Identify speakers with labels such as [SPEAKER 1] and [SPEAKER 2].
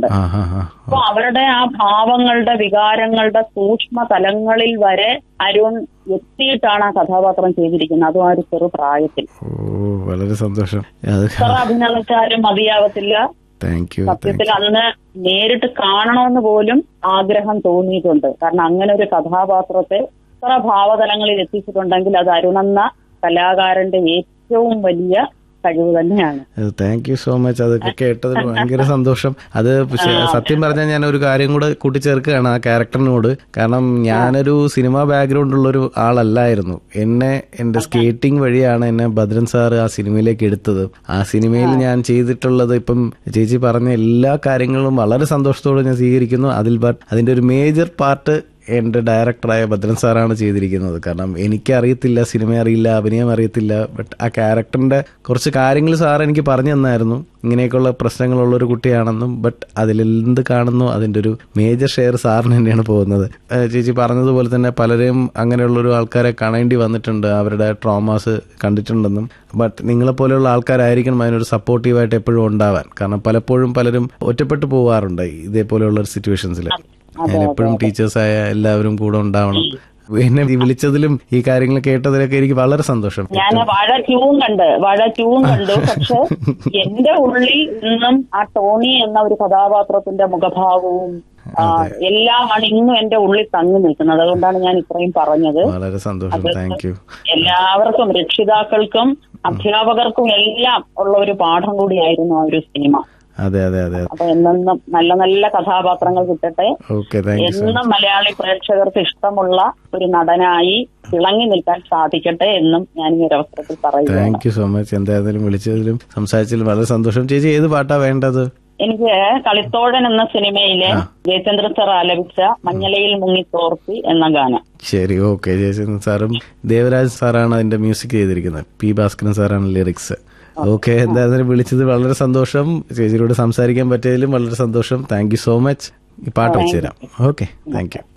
[SPEAKER 1] ചെയ്തിട്ടുണ്ട്
[SPEAKER 2] ആ ആ ആ
[SPEAKER 1] അപ്പൊ അവരുടെ ആ ഭാവങ്ങളുടെ വികാരങ്ങളുടെ സൂക്ഷ്മ തലങ്ങളിൽ വരെ അരുൺ എത്തിയിട്ടാണ് ആ കഥാപാത്രം ചെയ്തിരിക്കുന്നത് അതും ആ ഒരു ചെറു പ്രായത്തിൽ
[SPEAKER 2] ഓ വളരെ സന്തോഷം അത്
[SPEAKER 1] എത്ര അഭിനയിച്ചാലും മതിയാവത്തില്ല
[SPEAKER 2] താങ്ക് യു
[SPEAKER 1] സത്യത്തിൽ അന്ന് നേരിട്ട് കാണണമെന്ന് പോലും ആഗ്രഹം തോന്നിയിട്ടുണ്ട് കാരണം അങ്ങനെ ഒരു കഥാപാത്രത്തെ എത്ര ഭാവതലങ്ങളിൽ എത്തിച്ചിട്ടുണ്ടെങ്കിൽ അത് അരുണെന്ന കലാകാരന്റെ ഏറ്റവും വലിയ കഴിവ് തന്നെയാണ്
[SPEAKER 2] താങ്ക് യു സോ മച്ച് അതൊക്കെ കേട്ടതിൽ ഭയങ്കര സന്തോഷം അത് പക്ഷേ സത്യം പറഞ്ഞാൽ ഞാൻ ഒരു കാര്യം കൂടെ കൂട്ടിച്ചേർക്കുകയാണ് ആ ക്യാരക്ടറിനോട് കാരണം ഞാനൊരു സിനിമ ബാക്ക്ഗ്രൗണ്ട് ഉള്ള ഒരു ആളല്ലായിരുന്നു എന്നെ എന്റെ സ്കേറ്റിംഗ് വഴിയാണ് എന്നെ ഭദ്രൻ സാർ ആ സിനിമയിലേക്ക് എടുത്തത് ആ സിനിമയിൽ ഞാൻ ചെയ്തിട്ടുള്ളത് ഇപ്പം ചേച്ചി പറഞ്ഞ എല്ലാ കാര്യങ്ങളും വളരെ സന്തോഷത്തോടെ ഞാൻ സ്വീകരിക്കുന്നു അതിൽ ബട്ട് അതിന്റെ ഒരു മേജർ പാർട്ട് എന്റെ ഡയറക്ടറായ ഭദ്രൻ സാറാണ് ചെയ്തിരിക്കുന്നത് കാരണം എനിക്ക് അറിയത്തില്ല സിനിമ അറിയില്ല അഭിനയം അറിയത്തില്ല ബട്ട് ആ ക്യാരക്ടറിന്റെ കുറച്ച് കാര്യങ്ങൾ സാർ എനിക്ക് പറഞ്ഞു തന്നായിരുന്നു ഇങ്ങനെയൊക്കെയുള്ള പ്രശ്നങ്ങളുള്ള ഒരു കുട്ടിയാണെന്നും ബട്ട് അതിലെന്ത് കാണുന്നു അതിന്റെ ഒരു മേജർ ഷെയർ സാറിന് തന്നെയാണ് പോകുന്നത് ഏഹ് ചേച്ചി പറഞ്ഞതുപോലെ തന്നെ പലരെയും അങ്ങനെയുള്ള ഒരു ആൾക്കാരെ കാണേണ്ടി വന്നിട്ടുണ്ട് അവരുടെ ട്രോമാസ് കണ്ടിട്ടുണ്ടെന്നും ബട്ട് നിങ്ങളെ പോലെയുള്ള ആൾക്കാരായിരിക്കണം അതിനൊരു സപ്പോർട്ടീവായിട്ട് എപ്പോഴും ഉണ്ടാവാൻ കാരണം പലപ്പോഴും പലരും ഒറ്റപ്പെട്ടു പോവാറുണ്ട് ഇതേപോലെയുള്ള ഒരു സിറ്റുവേഷൻസിൽ ഞാൻ എപ്പോഴും ടീച്ചേഴ്സായ എല്ലാവരും കൂടെ ഉണ്ടാവണം എന്നെ ഈ വിളിച്ചതിലും ഈ കാര്യങ്ങൾ കേട്ടതിലൊക്കെ എനിക്ക് വളരെ സന്തോഷം
[SPEAKER 1] ഞാൻ വാഴ ട്യൂവും കണ്ട് വാഴ ട്യൂവും കണ്ടു പക്ഷെ എന്റെ ഉള്ളിൽ ഇന്നും ആ ടോണി എന്ന ഒരു കഥാപാത്രത്തിന്റെ മുഖഭാവവും ആ, എല്ലാമാണ് ഇന്നും എന്റെ ഉള്ളിൽ തങ്ങി നിൽക്കുന്നത് അതുകൊണ്ടാണ് ഞാൻ ഇത്രയും പറഞ്ഞത്
[SPEAKER 2] വളരെ സന്തോഷം താങ്ക് യു
[SPEAKER 1] എല്ലാവർക്കും രക്ഷിതാക്കൾക്കും അധ്യാപകർക്കും എല്ലാം ഉള്ള ഒരു പാഠം കൂടിയായിരുന്നു ആ ഒരു സിനിമ
[SPEAKER 2] അതെ അതെ അതെ
[SPEAKER 1] അപ്പൊ എന്നെന്നും നല്ല നല്ല കഥാപാത്രങ്ങൾ കിട്ടട്ടെ
[SPEAKER 2] ഓക്കെ താങ്ക് യു സോ
[SPEAKER 1] എന്നും മലയാളി പ്രേക്ഷകർക്ക് ഇഷ്ടമുള്ള ഒരു നടനായി തിളങ്ങി നിൽക്കാൻ സാധിക്കട്ടെ എന്നും ഞാൻ ഈ ഒരു അവസരത്തിൽ പറയുകയാണ്
[SPEAKER 2] താങ്ക് യു സോ മച്ച് എന്തായാലും വിളിച്ചതിലും സംസാരിച്ചതിലും വളരെ സന്തോഷം ചേച്ചി ഏത് പാട്ടാ വേണ്ടത്
[SPEAKER 1] എനിക്ക് കളിത്തോഴൻ എന്ന സിനിമയിലെ ജയചന്ദ്ര സാർ ആലപിച്ച മഞ്ഞലയിൽ മുങ്ങി തോർത്തി എന്ന ഗാനം
[SPEAKER 2] ശരി ഓക്കെ ജയചന്ദ്രൻ സാറും ദേവരാജ് സാറാണ് അതിന്റെ മ്യൂസിക് ചെയ്തിരിക്കുന്നത് പി ഭാസ്കരൻ സാറാണ് ലിറിക്സ് ഓക്കെ എന്തായാലും വിളിച്ചത് വളരെ സന്തോഷം ചേച്ചിയോട് സംസാരിക്കാൻ പറ്റിയതിലും വളരെ സന്തോഷം താങ്ക് യു സോ മച്ച് ഈ പാട്ട് വെച്ചുതരാം ഓക്കെ താങ്ക് യു